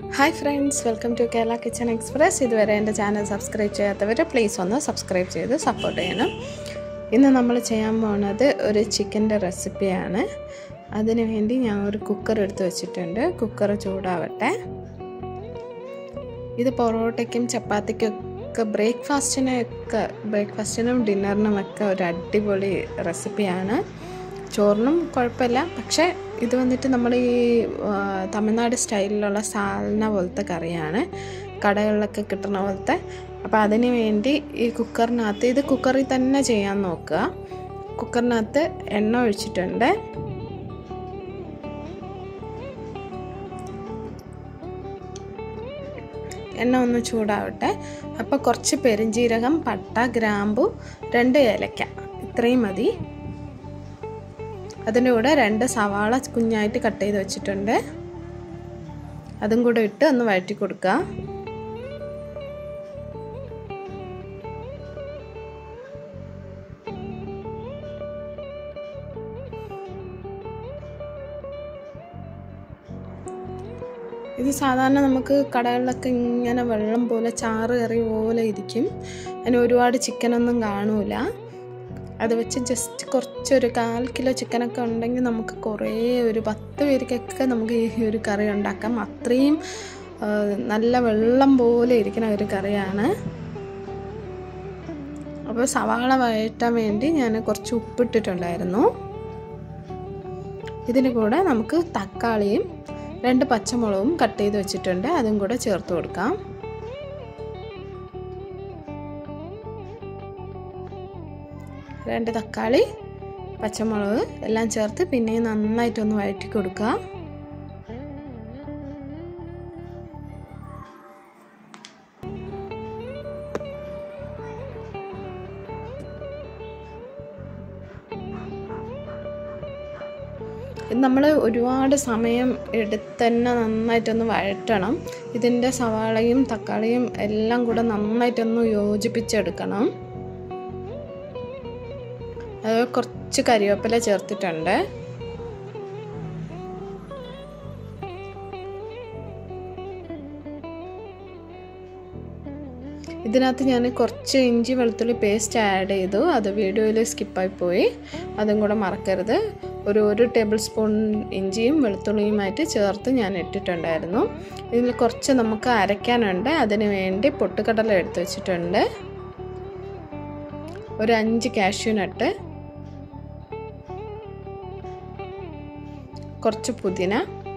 hi friends welcome to Kerala kitchen express ഇതുവരെ എൻ്റെ channel subscribe ചെയ്യാത്തവർ പ്ലീസ് ഒന്ന് സബ്സ്ക്രൈബ് ചെയ്ത് സപ്പോർട്ട് ചെയ്യണം ഇന്ന് നമ്മൾ ചെയ്യാൻ പോകുന്നത് ഒരു ചിക്കൻ്റെ റെസിപ്പിയാണ് അതിനു വേണ്ടി ഞാൻ ഒരു കുക്കർ എടുത്ത് വെച്ചിട്ടുണ്ട് കുക്കർ ചൂടാവട്ടെ ഇത് പൊറോട്ടയ്ക്കും ചപ്പാത്തിക്കൊക്കെ ബ്രേക്ക്ഫാസ്റ്റിനൊക്കെ ബ്രേക്ക്ഫാസ്റ്റിനും ഡിന്നറിനും ഒക്കെ ഒരു അടിപൊളി റെസിപ്പിയാണ് ചോറിനും കുഴപ്പമില്ല പക്ഷേ ഇത് വന്നിട്ട് നമ്മൾ ഈ തമിഴ്നാട് സ്റ്റൈലിലുള്ള സാൽന പോലത്തെ കറിയാണ് കടകളിലൊക്കെ കിട്ടുന്ന പോലത്തെ അപ്പോൾ അതിന് വേണ്ടി ഈ കുക്കറിനകത്ത് ഇത് കുക്കറിൽ തന്നെ ചെയ്യാൻ നോക്കുക കുക്കറിനകത്ത് എണ്ണ ഒഴിച്ചിട്ടുണ്ട് എണ്ണ ഒന്ന് ചൂടാവട്ടെ അപ്പോൾ കുറച്ച് പെരിഞ്ജീരകം പട്ട ഗ്രാമ്പു രണ്ട് ഏലക്ക ഇത്രയും മതി അതിൻ്റെ കൂടെ രണ്ട് സവാള കുഞ്ഞായിട്ട് കട്ട് ചെയ്ത് വെച്ചിട്ടുണ്ട് അതും കൂടെ ഇട്ട് ഒന്ന് വഴറ്റി കൊടുക്കുക ഇത് സാധാരണ നമുക്ക് കടകളിലൊക്കെ ഇങ്ങനെ വെള്ളം പോലെ ചാറ് കറി പോലെ ഇരിക്കും അതിന് ഒരുപാട് ചിക്കനൊന്നും കാണൂല അത് വെച്ച് ജസ്റ്റ് കുറച്ചൊരു കാൽ കിലോ ചിക്കനൊക്കെ ഉണ്ടെങ്കിൽ നമുക്ക് കുറേ ഒരു പത്ത് പേർക്കൊക്കെ നമുക്ക് ഈ ഒരു കറി ഉണ്ടാക്കാം അത്രയും നല്ല വെള്ളം പോലെ ഇരിക്കുന്ന ഒരു കറിയാണ് അപ്പോൾ സവാള വഴറ്റാൻ വേണ്ടി ഞാൻ കുറച്ച് ഉപ്പിട്ടിട്ടുണ്ടായിരുന്നു ഇതിന് കൂടെ നമുക്ക് തക്കാളിയും രണ്ട് പച്ചമുളകും കട്ട് ചെയ്ത് വെച്ചിട്ടുണ്ട് അതും കൂടെ ചേർത്ത് കൊടുക്കാം രണ്ട് തക്കാളി പച്ചമുളക് എല്ലാം ചേർത്ത് പിന്നെ നന്നായിട്ടൊന്ന് വഴറ്റി കൊടുക്കുക നമ്മൾ ഒരുപാട് സമയം എടുത്ത് തന്നെ നന്നായിട്ടൊന്ന് വഴറ്റണം ഇതിൻ്റെ സവാളയും തക്കാളിയും എല്ലാം കൂടെ നന്നായിട്ടൊന്ന് യോജിപ്പിച്ചെടുക്കണം അത് കുറച്ച് കരിവേപ്പില ചേർത്തിട്ടുണ്ട് ഇതിനകത്ത് ഞാൻ കുറച്ച് ഇഞ്ചി വെളുത്തുള്ളി പേസ്റ്റ് ആഡ് ചെയ്തു അത് വീഡിയോയിൽ സ്കിപ്പായി പോയി അതും കൂടെ മറക്കരുത് ഒരു ഒരു ടേബിൾ സ്പൂൺ ഇഞ്ചിയും വെളുത്തുള്ളിയുമായിട്ട് ചേർത്ത് ഞാൻ ഇട്ടിട്ടുണ്ടായിരുന്നു ഇതിൽ കുറച്ച് നമുക്ക് അരയ്ക്കാനുണ്ട് അതിന് വേണ്ടി പൊട്ടുകടല എടുത്ത് വെച്ചിട്ടുണ്ട് ഒരു അഞ്ച് കാഷ്യൂ നട്ട് കുറച്ച് പുതിന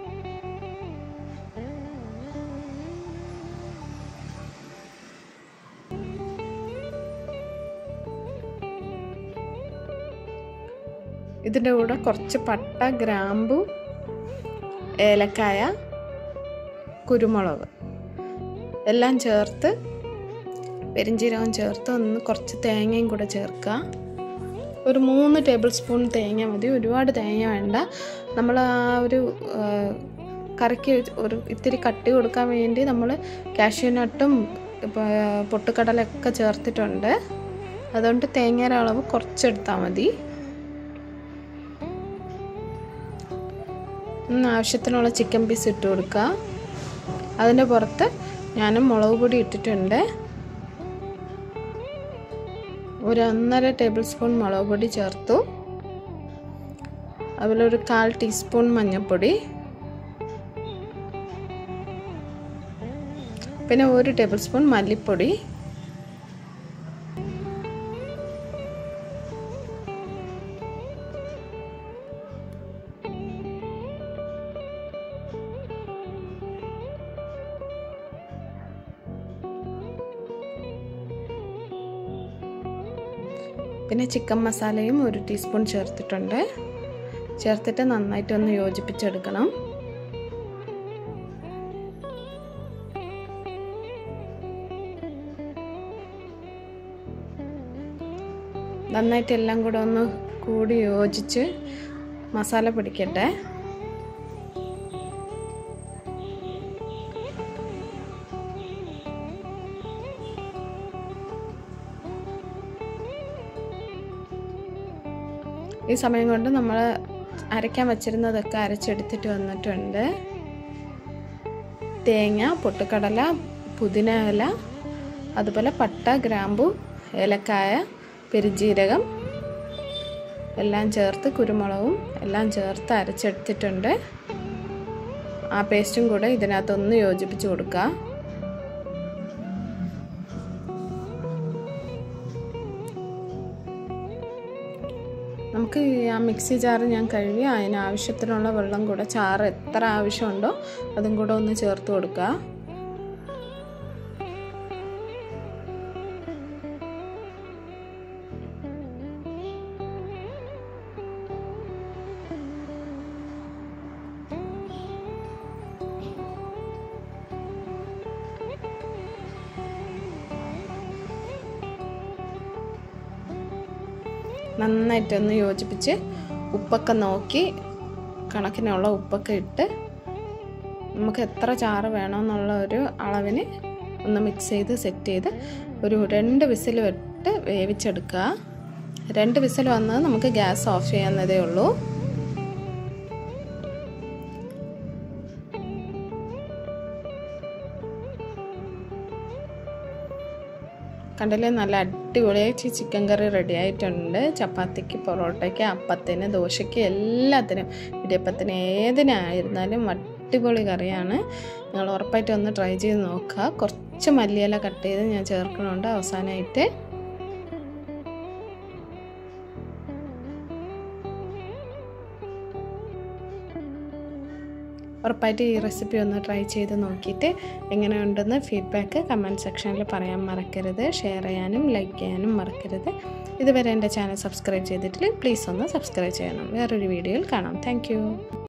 ഇതിൻ്റെ കൂടെ കുറച്ച് പട്ട ഗ്രാമ്പു ഏലക്കായ കുരുമുളക് എല്ലാം ചേർത്ത് പെരിഞ്ചീരകം ചേർത്ത് ഒന്ന് കുറച്ച് തേങ്ങയും കൂടെ ചേർക്കുക ഒരു മൂന്ന് ടേബിൾ സ്പൂൺ തേങ്ങ മതി ഒരുപാട് തേങ്ങ വേണ്ട നമ്മൾ ആ ഒരു കറിക്ക് ഒരു ഇത്തിരി കട്ടി കൊടുക്കാൻ വേണ്ടി നമ്മൾ കാഷ്യൂനട്ടും പൊട്ടുകടലൊക്കെ ചേർത്തിട്ടുണ്ട് അതുകൊണ്ട് തേങ്ങയുടെ അളവ് കുറച്ചെടുത്താൽ മതി ആവശ്യത്തിനുള്ള ചിക്കൻ പീസ് ഇട്ട് കൊടുക്കുക അതിൻ്റെ പുറത്ത് ഞാൻ മുളക് പൊടി ഇട്ടിട്ടുണ്ട് ഒരു ഒന്നര ടേബിൾ സ്പൂൺ മുളക് പൊടി ചേർത്തു അതുപോലെ ഒരു കാൽ ടീസ്പൂൺ മഞ്ഞൾപ്പൊടി പിന്നെ ഒരു ടേബിൾ സ്പൂൺ മല്ലിപ്പൊടി പിന്നെ ചിക്കൻ മസാലയും ഒരു ടീസ്പൂൺ ചേർത്തിട്ടുണ്ട് ചേർത്തിട്ട് നന്നായിട്ടൊന്ന് യോജിപ്പിച്ചെടുക്കണം നന്നായിട്ട് എല്ലാം കൂടെ ഒന്ന് കൂടി യോജിച്ച് മസാല പിടിക്കട്ടെ ഈ സമയം കൊണ്ട് നമ്മൾ അരയ്ക്കാൻ വച്ചിരുന്നതൊക്കെ അരച്ചെടുത്തിട്ട് വന്നിട്ടുണ്ട് തേങ്ങ പൊട്ടുകടല പുതിന ഇല അതുപോലെ പട്ട ഗ്രാമ്പു ഏലക്കായ പെരുജീരകം എല്ലാം ചേർത്ത് കുരുമുളകും എല്ലാം ചേർത്ത് അരച്ചെടുത്തിട്ടുണ്ട് ആ പേസ്റ്റും കൂടെ ഇതിനകത്തൊന്ന് യോജിപ്പിച്ച് കൊടുക്കുക നമുക്ക് ആ മിക്സി ജാറ് ഞാൻ കഴുകി അതിന് ആവശ്യത്തിനുള്ള വെള്ളം കൂടെ ചാറ് എത്ര ആവശ്യമുണ്ടോ അതും കൂടെ ഒന്ന് ചേർത്ത് കൊടുക്കുക നന്നായിട്ടൊന്ന് യോജിപ്പിച്ച് ഉപ്പൊക്കെ നോക്കി കണക്കിനുള്ള ഉപ്പൊക്കെ ഇട്ട് നമുക്ക് എത്ര ചാറ് വേണമെന്നുള്ള ഒരു അളവിന് ഒന്ന് മിക്സ് ചെയ്ത് സെറ്റ് ചെയ്ത് ഒരു രണ്ട് വിസിൽ വിട്ട് വേവിച്ചെടുക്കുക രണ്ട് വിസിൽ വന്നത് നമുക്ക് ഗ്യാസ് ഓഫ് ചെയ്യാവുന്നതേ ഉള്ളൂ കണ്ടില്ലേ നല്ല അടിപൊളിയായിട്ട് ചിക്കൻ കറി റെഡി ആയിട്ടുണ്ട് ചപ്പാത്തിക്ക് പൊറോട്ടയ്ക്ക് അപ്പത്തിന് ദോശയ്ക്ക് എല്ലാത്തിനും ഇടിയപ്പത്തിന് ഏതിനായിരുന്നാലും അടിപൊളി കറിയാണ് നിങ്ങൾ ഉറപ്പായിട്ട് ഒന്ന് ട്രൈ ചെയ്ത് നോക്കുക കുറച്ച് മല്ലിയില കട്ട് ചെയ്ത് ഞാൻ ചേർക്കണുണ്ട് അവസാനമായിട്ട് ഉറപ്പായിട്ട് ഈ റെസിപ്പി ഒന്ന് ട്രൈ ചെയ്ത് നോക്കിയിട്ട് എങ്ങനെയുണ്ടെന്ന് ഫീഡ്ബാക്ക് കമൻറ്റ് സെക്ഷനിൽ പറയാൻ മറക്കരുത് ഷെയർ ചെയ്യാനും ലൈക്ക് ചെയ്യാനും മറക്കരുത് ഇതുവരെ എൻ്റെ ചാനൽ സബ്സ്ക്രൈബ് ചെയ്തിട്ടില്ല പ്ലീസ് ഒന്ന് സബ്സ്ക്രൈബ് ചെയ്യണം വേറൊരു വീഡിയോയിൽ കാണാം താങ്ക്